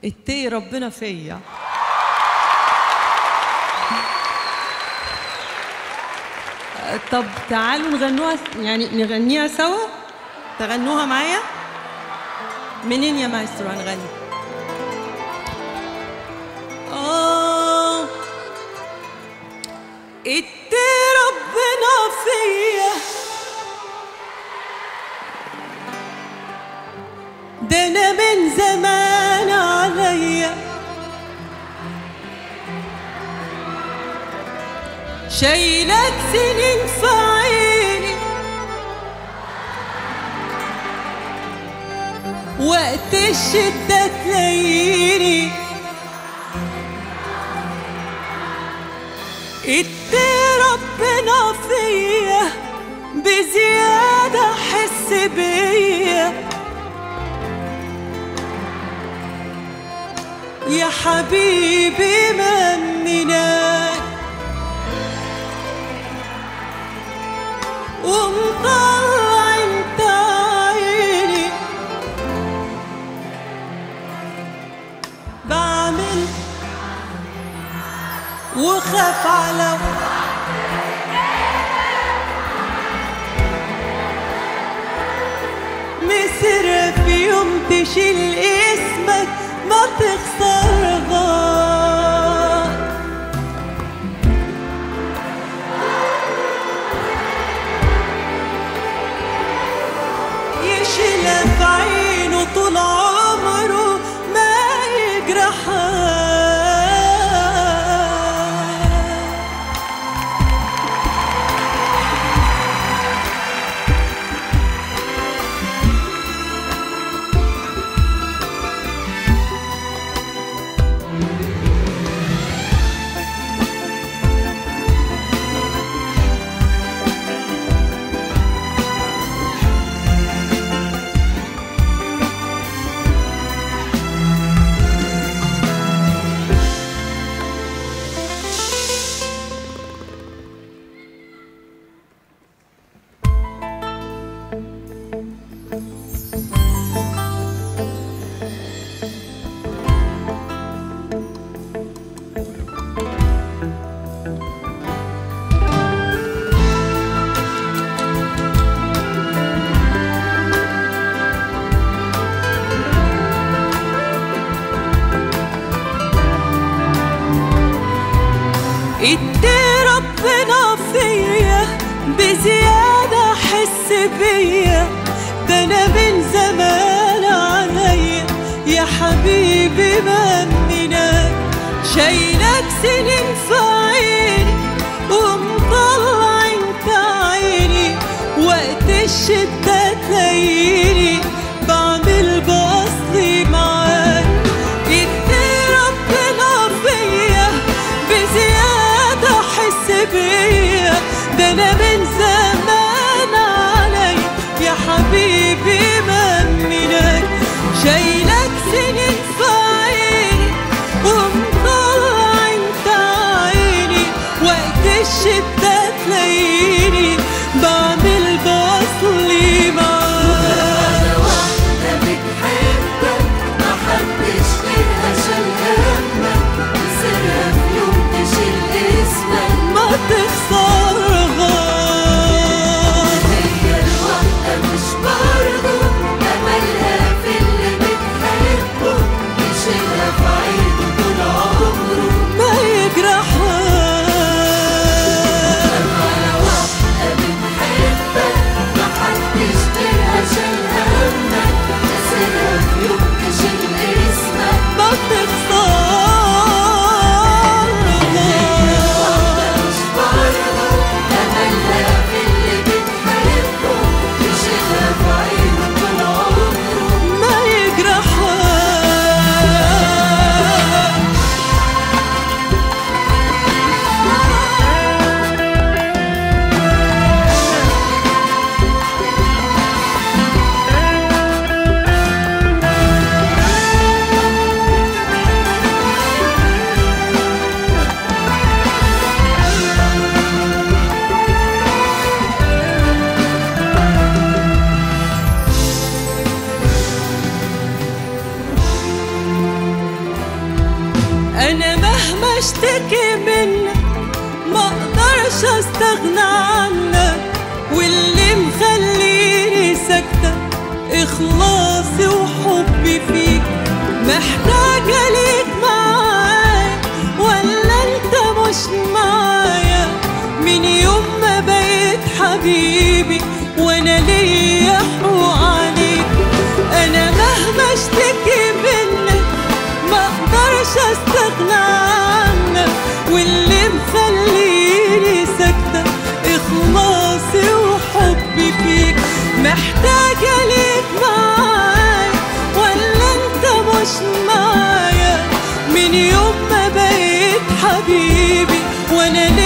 اتقي ربنا فيا طب تعالوا نغنوها يعني نغنيها سوا تغنوها معايا منين يا مايسترو هنغني آه اتقي ربنا فيا ده انا من زمان عليا شايلك سنين في عيني وقت الشدة تلاقيني اتقي ربنا فيا بزيادة حس بيا يا حبيبي مننا ومطلع انت عيني بعمل وخاف على مصر في يوم تشيل اسمك ما تخسرها يشيلها في عينه طول عمره ما يجرحها ادي ربنا فيا بزيادة حس بيا ده انا من زمان عليا يا حبيبي منك شايلك سنين في عيني ومطلع انت عيني وقت الشدة تلاقيني بعمل بأصلي معاك ادي ربنا فيا بزيادة حس بيا ده انا من زمان علي يا حبيبي منك شايلك سنين في عيني ومطلع انت انا مهما اشتكي منك ما اقدرش استغنى عنك واللي مخليني ساكتة اخلاصي وحبي فيك محتاجة ليك معايا ولا انت مش معايا من يوم ما بقيت حبيبي وانا ليا حقوق عليك انا مهما اشتكي منك ما اقدرش استغنى عنك واللي مخليني ساكتة اخلاصي وحبي فيك محتاجة ليك معايا ولا انت مش معايا من يوم ما بقيت حبيبي وانا ليا